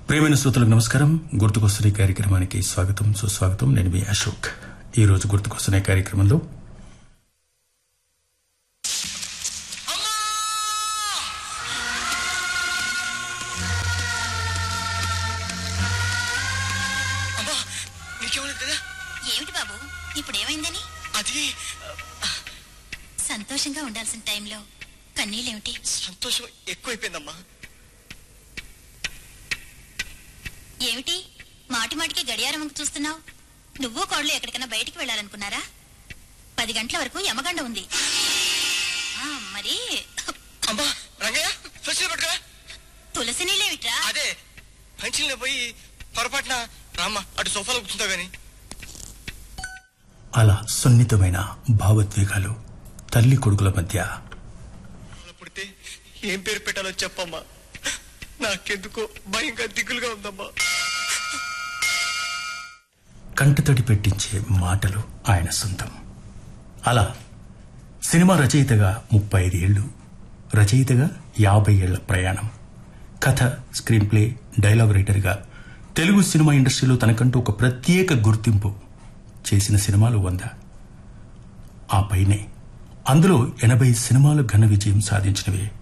ప్రియమైన శ్రోతలకు నమస్కారం గుర్తుకొస్తున్న కార్యక్రమానికి స్వాగతం సుస్వాగతం నేను మీ అశోక్ ఈ రోజు గుర్తుకొస్తున్న కార్యక్రమంలో అమ్మా నీకేమలేదు కదా ఏమిటి బాబు ఇప్పుడు ఏమైందని అది సంతోషంగా ఉండాల్సిన టైంలో కన్నీళ్ళేమిటి సంతోషం ఎక్కువైపోయిందమ్మా ఏమిటి మాటి మాటికి గడియారం వంక చూస్తున్నావు నువ్వు కోడలు ఎక్కడికైనా బయటికి వెళ్ళాలనుకున్నారా పది గంటల వరకు యమగండ ఉంది ఆ, మరి అమ్మా రంగయ్య ఫస్ట్ పట్టుకురా తులసి నీళ్ళేమిట్రా అదే పంచిల్ని పోయి పొరపాటున రామ్మ అటు సోఫాలో కూర్చుంటావు గాని అలా సున్నితమైన భావోద్వేగాలు తల్లి కొడుకుల మధ్య అలా పుడితే ఏం పేరు పెట్టాలో చెప్పమ్మా నాకెందుకో భయంగా దిగులుగా ఉందమ్మా కంటతడి పెట్టించే మాటలు ఆయన సొంతం అలా సినిమా రచయితగా ముప్పై ఐదేళ్లు రచయితగా యాభై ఏళ్ల ప్రయాణం కథ స్క్రీన్ ప్లే డైలాగ్ రైటర్గా తెలుగు సినిమా ఇండస్ట్రీలో తనకంటూ ఒక ప్రత్యేక గుర్తింపు చేసిన సినిమాలు వంద ఆ పైనే అందులో ఎనభై సినిమాలు ఘన విజయం సాధించినవే